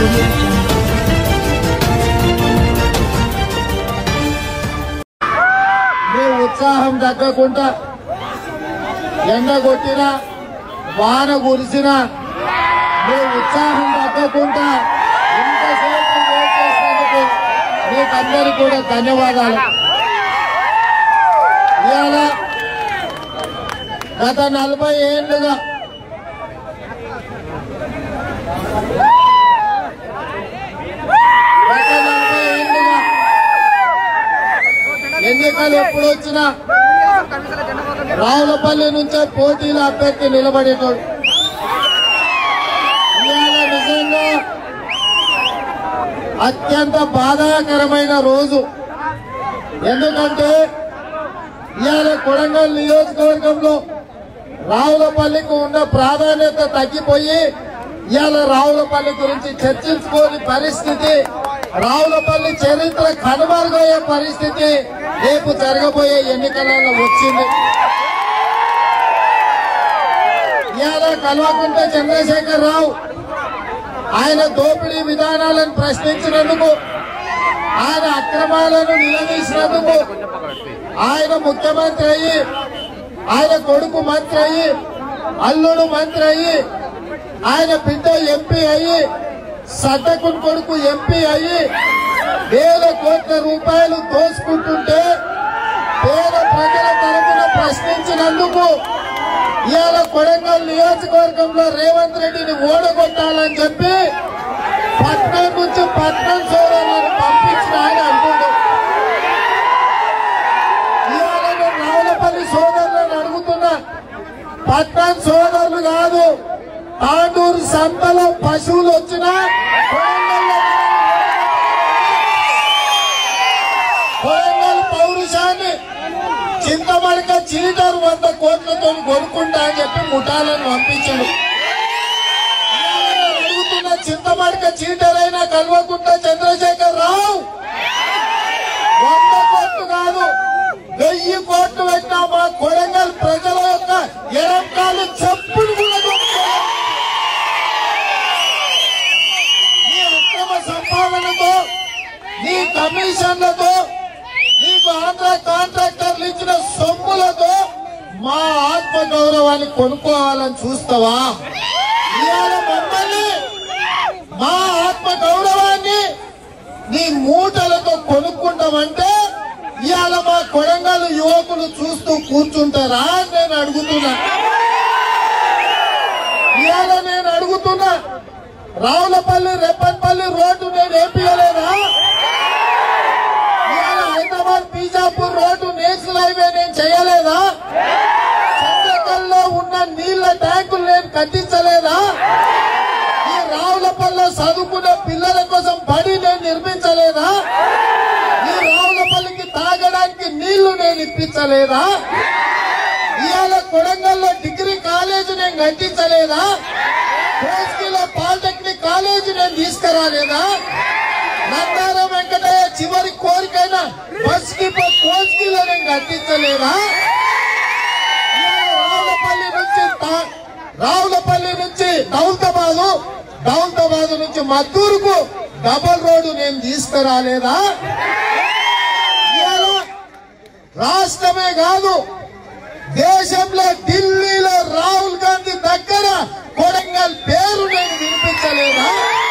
audio jungle. మీ ఉత్సాహం తగ్గకుండా ఎండ కొట్టినా వాన కురిసినా మీ ఉత్సాహం తగ్గకుండా ఇంతసేపు వెయిట్ చేసినందుకు మీకందరికీ కూడా ధన్యవాదాలు ఇవాళ గత నలభై ఏళ్ళుగా గత నలభై ఏళ్ళుగా ఎన్నికలు ఎప్పుడు వచ్చినా రావులపల్లి నుంచే పోటీల అభ్యర్థి నిలబడేటోడు ఇవాళ నిజంగా అత్యంత బాధాకరమైన రోజు ఎందుకంటే ఇవాళ కొడంగల్ నియోజకవర్గంలో రావులపల్లికి ఉన్న ప్రాధాన్యత తగ్గిపోయి ఇవాళ రావులపల్లి గురించి చర్చించుకోని పరిస్థితి రావులపల్లి చరిత్ర కనుమరుగయ్యే పరిస్థితి రేపు జరగబోయే ఎన్నికలలో వచ్చింది ఇవాళ కల్వకుంట్ల చంద్రశేఖర్ రావు ఆయన దోపిడీ విధానాలను ప్రశ్నించినందుకు ఆయన అక్రమాలను నిలదీసినందుకు ఆయన ముఖ్యమంత్రి అయ్యి ఆయన కొడుకు మంత్రి అయ్యి అల్లుడు మంత్రి అయ్యి ఆయన బిడ్డ ఎంపీ అయ్యి సద్దకుని కొడుకు ఎంపీ అయ్యి వేల కోట్ల రూపాయలు దోసుకుంటుంటే పేద ప్రజల తరఫున ప్రశ్నించినందుకు ఇవాళ కొడంగల్ నియోజకవర్గంలో రేవంత్ రెడ్డిని ఓడగొట్టాలని చెప్పి పట్నం నుంచి పట్నం సోదరులను పంపించిన ఆయన అంటుండు ఇవాళ నేను రావులపల్లి సోదరులను అడుగుతున్నా పట్నం సోదరులు కాదు తాండూరు సంతలో పశువులు వచ్చినా కొడంగల్లో కొడంగల్ పౌరుషాన్ని చింతమడక చీటర్ వంద కోట్లతో కొనుక్కుంటా అని చెప్పి ముఠాలను పంపించాడు ఇవాళ నేను అడుగుతున్న చింతమడక చీటర్ అయినా కల్వకుంట చంద్రశేఖర్ రావు వంద కోట్లు కాదు వెయ్యి కోట్లు పెట్టినా మా కొడంగల్ ప్రజల యొక్క ఎడంకాలు చెప్పులు కూడా కొనుక్కోలేదు. నీ అక్రమ సంపాదనతో నీ కమిషన్లతో నీకు ఆంధ్ర కాంట్రాక్టర్లు ఇచ్చిన సొమ్ములతో మా ఆత్మ గౌరవాన్ని కొనుక్కోవాలని చూస్తావా ఇవాళ మమ్మల్ని మా ఆత్మ గౌరవాన్ని నీ మూటలతో కొనుక్కుంటామంటే ఇవాళ మా కొడంగల్ యువకులు చూస్తూ కూర్చుంటారా అని నేను అడుగుతున్నా ఇవాళ నేను అడుగుతున్నా రావులపల్లి రెప్పన్పల్లి రోడ్డు నేను వేపియలేదా ఇవాళ Hyderabad Bijapur road national highway నేను చేయలేదా చంద్రకల్లో ఉన్న నీళ్ల ట్యాంకులు నేను కట్టించలేదా ఈ రావులపల్లిలో చదువుకునే పిల్లల కోసం బడి నేను నిర్మించలేదా ఈ రావులపల్లికి తాగడానికి నీళ్లు నేను ఇప్పించలేదా ఇవాళ కొడంగల్లో డిగ్రీ కాలేజ్ నేను కట్టించలేదా కోస్కిలో పాలిటెక్నిక్ కాలేజ్ నేను తీసుకురాలేదా నందారం వెంకటయ్య చివరి కోరికైనా బస్ డిపో కోస్కిలో నేను కట్టించలేదా ఇవాళ రావులపల్లి నుంచి తా- రావులపల్లి నుంచి దౌలతాబాదు దౌలతాబాదు నుంచి మద్దూరుకు డబల్ రోడ్డు నేను తీసుకురాలేదా ఇవాళ రాష్ట్రమే కాదు దేశంలో ఢిల్లీలో రాహుల్ గాంధీ దగ్గర కొడంగల్ పేరు నేను వినిపించలేదా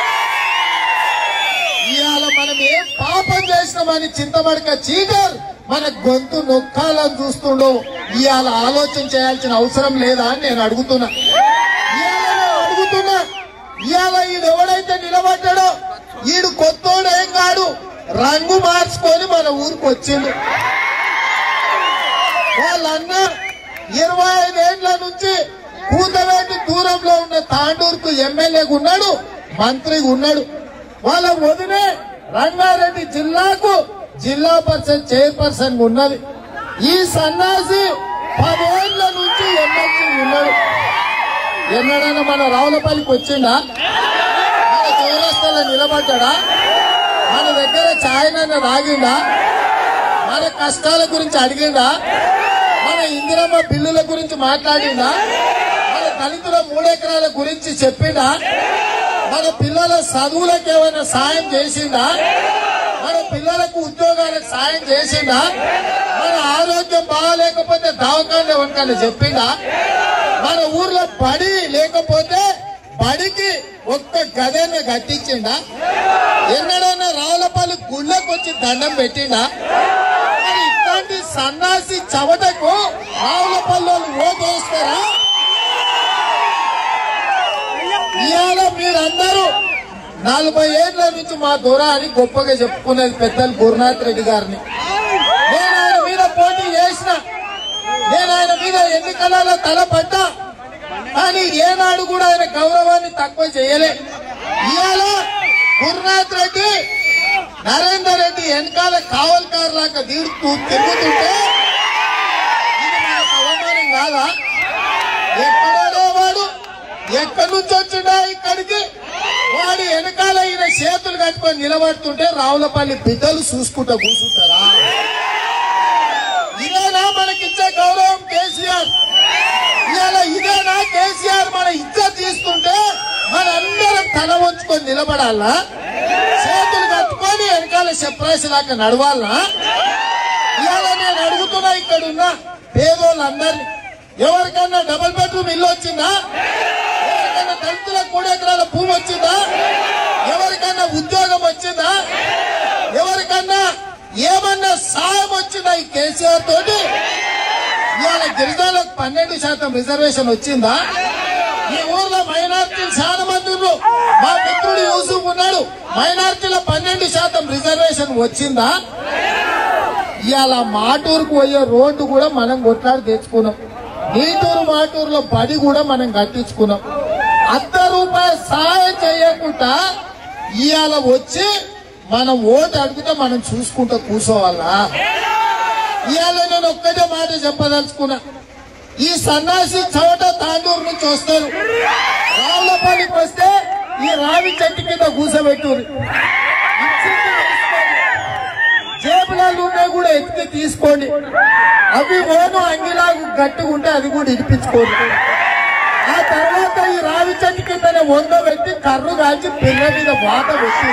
ఇవాళ మనం ఏం పాపం చేసినామని చింతమడక చీటర్ మన గొంతు నొక్కాలని చూస్తుండో ఇవాళ ఆలోచన చేయాల్సిన అవసరం లేదా అని నేను అడుగుతున్నా ఇవాళ నేను అడుగుతున్నా ఇవాళ ఈడు ఎవడైతే నిలబడ్డాడో ఈడు కొత్తోడు ఏం కాడు రంగు మార్చుకొని మన ఊరికి వచ్చిండు వాళ్ళన్న ఇరవై ఐదేళ్ల నుంచి కూతవేటి దూరంలో ఉన్న తాండూరుకు ఎమ్మెల్యేగా ఉన్నాడు మంత్రిగా ఉన్నాడు వాళ్ళ వదినే రంగారెడ్డి జిల్లాకు జిల్లా పరిషత్ చైర్పర్సన్ ఉన్నది ఈ సన్నాసి పదేళ్ల నుంచి ఎమ్మెల్సీ ఉన్నాడు ఎన్నడైనా మన రావులపల్లికి వచ్చిండా మన చౌరస్తాలో నిలబడ్డా మన దగ్గర ఛాయ్ నన్న తాగిండా మన కష్టాల గురించి అడిగిందా మన ఇందిరమ్మ బిల్లుల గురించి మాట్లాడిందా మన దళితుల మూడెకరాల గురించి చెప్పిందా మన పిల్లల చదువులకు ఏమైనా సాయం చేసిందా మన పిల్లలకు ఉద్యోగాలకు సాయం చేసిందా మన ఆరోగ్యం బాగాలేకపోతే దవాఖాన ఎవరికైనా చెప్పిందా మన ఊర్లో బడి లేకపోతే బడికి ఒక్క గదైనా కట్టించిందా ఎన్నడైనా రావులపల్లి గుళ్ళకు వచ్చి దండం పెట్టిండా మరి ఇట్లాంటి సన్నాసి చవటకు రావులపల్లి వాళ్ళు ఓటేస్తారా ఇవాళ మీరందరూ నలభై ఏళ్ల నుంచి మా దూరాన్ని గొప్పగా చెప్పుకునేది పెద్దలు గురునాథ్ రెడ్డి గారిని నేను ఆయన మీద పోటీ చేసిన నేను ఆయన మీద ఎన్నికలలో తలపడ్డా కానీ ఏనాడు కూడా ఆయన గౌరవాన్ని తక్కువ చేయలే ఇవాళ గురునాథ్ రెడ్డి నరేందర్ రెడ్డి వెనకాల కావల్కారు లాగా తీరుతూ తిరుగుతుంటే ఇది మనకు అవమానం కాదా ఎక్కడో వాడు ఎక్కడి నుంచి వచ్చిండా ఇక్కడికి వాడి వెనకాల ఈయన చేతులు కట్టుకొని నిలబడుతుంటే రావులపల్లి బిడ్డలు చూసుకుంటూ కూర్చుంటారా ఇదేనా మనకిచ్చే గౌరవం కేసీఆర్ ఇవాళ ఇదేనా కేసీఆర్ మన ఇజ్జత్ తీసుకుంటే మనందరం తల వంచుకొని నిలబడాలా చేతులు కట్టుకొని వెనకాల చెప్పరాసి లాగా నడవాలా ఇవాళ నేను అడుగుతున్నా ఇక్కడ ఉన్న పేదోళ్ళందరినీ ఎవరికన్నా డబుల్ బెడ్రూమ్ ఇల్లు వచ్చిందా ఎవరికన్నా దళితులకు మూడు ఎకరాల భూమి వచ్చిందా ఎవరికన్నా ఉద్యోగం వచ్చిందా ఎవరికన్నా ఏమన్నా సాయం వచ్చిందా ఈ కేసీఆర్ తోటి ఇవాళ గిరిజనులకు పన్నెండు శాతం రిజర్వేషన్ వచ్చిందా ఈ ఊర్లో మైనార్టీలు చాలా మంది ఉన్నారు మా మిత్రుడు యూసుఫ్ ఉన్నాడు మైనార్టీల పన్నెండు శాతం రిజర్వేషన్ వచ్చిందా ఇవాళ మాటూరుకు పోయే రోడ్డు కూడా మనం కొట్లాడి తెచ్చుకున్నాం నీటూరు మాటూరులో బడి కూడా మనం కట్టించుకున్నాం అర్ధ రూపాయి సహాయం చేయకుండా ఇవాళ వచ్చి మనం ఓటు అడిగితే మనం చూసుకుంటూ కూర్చోవాలా ఇవాళ నేను ఒక్కటే మాట చెప్పదలుచుకున్నా ఈ సన్నాసి చోట తాండూరు నుంచి వస్తారు రావులపల్లికి వస్తే ఈ రావి చెట్టు కింద కూసబెట్టురు ఇచ్చింది తీసుకోండి. జేబులలో ఉన్నాయి కూడా ఎత్తి తీసుకోండి అవి ఓను అంగిలాగు గట్టిగా ఉంటే అది కూడా ఇడిపించుకోండి ఆ తర్వాత ఈ రావి చెట్టు కిందనే వంద పెట్టి కర్రు కాల్చి పిల్ల మీద వాత పెట్టి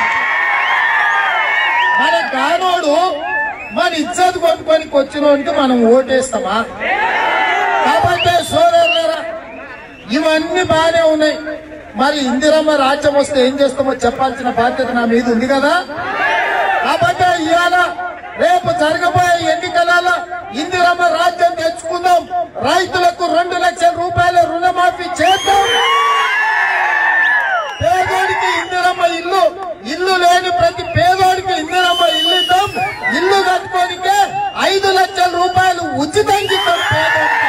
మన గానోడు మన ఇజ్జత్ కొట్టుకొని వచ్చినోనికి మనం ఓటేస్తామా కాబట్టి సోదరులారా ఇవన్నీ బాగానే ఉన్నాయి మరి ఇందిరమ్మ రాజ్యం వస్తే ఏం చేస్తామో చెప్పాల్సిన బాధ్యత నా మీద ఉంది కదా కాబట్టి ఇవాళ రేపు జరగబోయే ఎన్నికలలో ఇందిరమ్మ రాజ్యం తెచ్చుకుందాం రైతులకు రెండు లక్షల రూపాయల రుణమాఫీ చేద్దాం పేదోడికి ఇందిరమ్మ ఇల్లు ఇల్లు లేని ప్రతి పేదోడికి ఇందిరమ్మ ఇల్లు ఇద్దాం ఇల్లు కట్టుకోనికే ఐదు లక్షల రూపాయలు ఉచితంగా ఇద్దాం పేదోడికి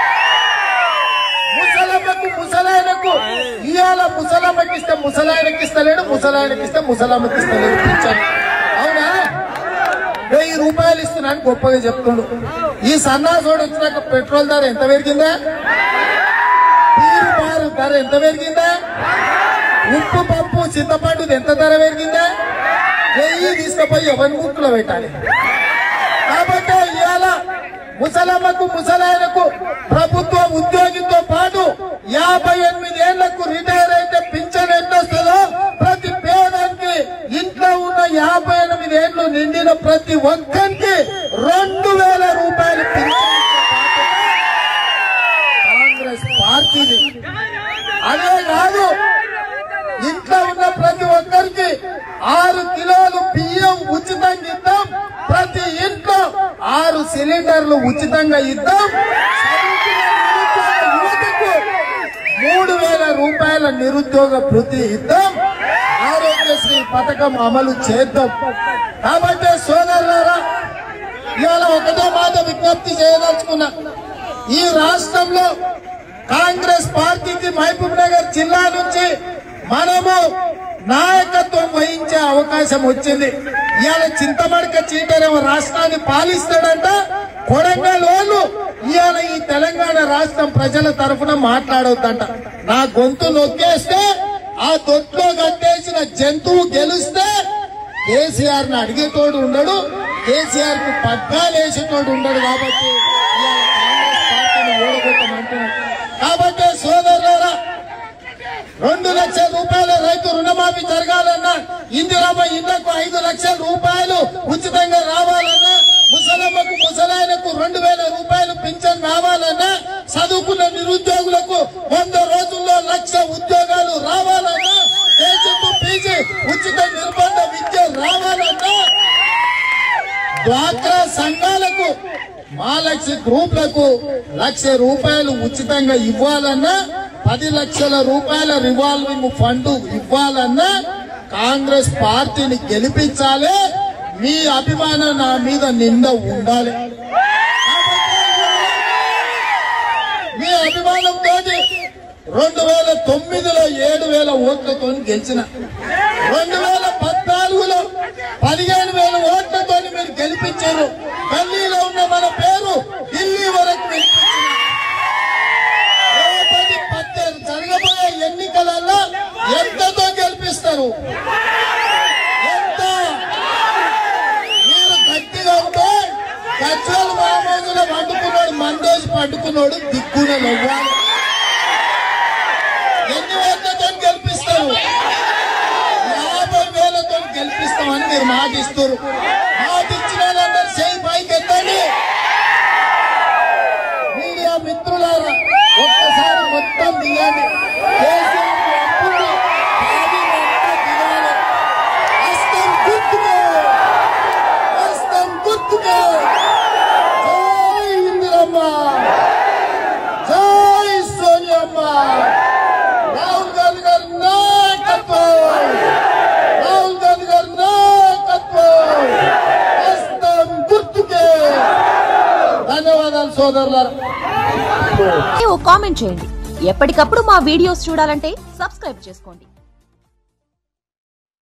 ముసలమ్మకు ముసలాయనకు ఇవాళ ముసలమ్మకి ఇస్తే ముసలాయనకి ఇస్తలేడు ముసలాయనకి ఇస్తే ముసలమ్మకి ఇస్తలేడు పింఛన్ అవునా వెయ్యి రూపాయలు ఇస్తున్నాను గొప్పగా చెప్తుండు ఈ సన్నాసోడు వచ్చినాక పెట్రోల్ ధర ఎంత పెరిగిందా బీరు బారు ధర ఎంత పెరిగిందా ఉప్పు పప్పు చింతపండు ఎంత ధర పెరిగిందా వెయ్యి తీసుకుపోయి ఎవరి ముక్కులో పెట్టాలి కాబట్టి ఇవాళ ముసలమ్మకు ముసలాయనకు ప్రభుత్వ ఉద్యోగితో పాటు యాభై ఎనిమిది ఏళ్లకు రిటైర్ అయితే పింఛన్ ఎంత వస్తుందో ప్రతి పేదానికి ఇంట్లో ఉన్న యాభై ఎనిమిది ఏళ్లు నిండిన ప్రతి ఒక్కరికి రెండు వేల రూపాయలు పింఛన్ ఇచ్చే బాధ్యత కాంగ్రెస్ పార్టీది అదే కాదు ఇంట్లో ఉన్న ప్రతి ఒక్కరికి ఆరు కిలోలు బియ్యం ఉచితంగా ఇద్దాం ప్రతి ఇంట్లో ఆరు సిలిండర్లు ఉచితంగా ఇద్దాం చదువుకునే నిరుద్యోగ యువతకు మూడు వేల రూపాయల నిరుద్యోగ భృతి ఇద్దాం ఆరోగ్యశ్రీ పథకం అమలు చేద్దాం కాబట్టి సోదరులారా ఇవాళ ఒకటే మాట విజ్ఞప్తి చేయదలుచుకున్నా ఈ రాష్ట్రంలో కాంగ్రెస్ పార్టీకి మహబూబ్ నగర్ జిల్లా నుంచి మనము నాయకత్వం వహించే అవకాశం వచ్చింది ఇవాళ చింతమడక చీటరేమో రాష్ట్రాన్ని పాలిస్తాడంట కొడంగల్ వాళ్ళు ఇవాళ ఈ తెలంగాణ రాష్ట్రం ప్రజల తరఫున మాట్లాడొద్దంట నా గొంతు నొక్కేస్తే ఆ దొట్లో కట్టేసిన జంతువు గెలిస్తే కేసీఆర్ ని అడిగేటోడు ఉండడు కేసీఆర్ కు పగ్గాలు వేసేటోడు ఉండడు కాబట్టి ఇవాళ కాంగ్రెస్ పార్టీని ఓడగొట్టమంటున్నాం కాబట్టి సోదరులారా రెండు లక్షల రూపాయల రైతు రుణ రుణమాఫీ జరగాలన్నా ఇందిరామ ఇళ్లకు ఐదు లక్షల రూపాయలు ఉచితంగా రావాలన్నా ముసలమ్మకు ముసలాయనకు రెండు వేల రూపాయలు పింఛన్ రావాలన్నా చదువుకున్న నిరుద్యోగులకు వంద రోజుల్లో లక్ష ఉద్యోగాలు రావాలన్నా దేశపు పీజీ ఉచిత నిర్బంధ విద్య రావాలన్నా డ్వాక్రా సంఘాలకు మహాలక్ష్మి గ్రూప్లకు లక్ష రూపాయలు ఉచితంగా ఇవ్వాలన్నా పది లక్షల రూపాయల రివాల్వింగ్ ఫండ్ ఇవ్వాలన్నా కాంగ్రెస్ పార్టీని గెలిపించాలి మీ అభిమానం నా మీద నిండా ఉండాలి మీ అభిమానంతో రెండు వేల తొమ్మిదిలో ఏడు వేల ఓట్లతో గెలిచిన రెండు వేల పద్నాలుగులో పదిహేను వేల ఓట్లతో మీరు గెలిపించారు ఢిల్లీలో ఉన్న మన పేరు ఢిల్లీ వరకు వినిపించింది. రేపటి పద్దెనిమిది జరగబోయే ఎన్నికలలో ఎంతతో గెలిపిస్తారు ఎంత మీరు గట్టిగా ఉంటే గజ్వల్ మామూలుగా పండుకున్నాడు మందేసి పండుకున్నాడు దిక్కున నవ్వాలి ఎన్ని ఓట్లతో గెలిపిస్తారు యాభై వేలతో గెలిపిస్తామని మీరు మాట ఇస్తారు మాట ఇచ్చిన వాళ్ళందరూ చేయి పైకి ఎత్తండి మీడియా మిత్రులారా ఒక్కసారి మొత్తం దిగండి కేసీఆర్ కు అప్పులు, ఖాళీ మొత్తం దిగాలి. హస్తం గుర్తుకే హస్తం గుర్తుకే జై ఇందిరమ్మ జై సోనియమ్మ రాహుల్ గాంధీ గారి నాయకత్వం రాహుల్ గాంధీ గారి నాయకత్వం హస్తం గుర్తుకే ధన్యవాదాలు సోదరులారా ఓ కామెంట్ చేయండి ఎప్పటికప్పుడు మా వీడియోస్ చూడాలంటే సబ్స్క్రైబ్ చేసుకోండి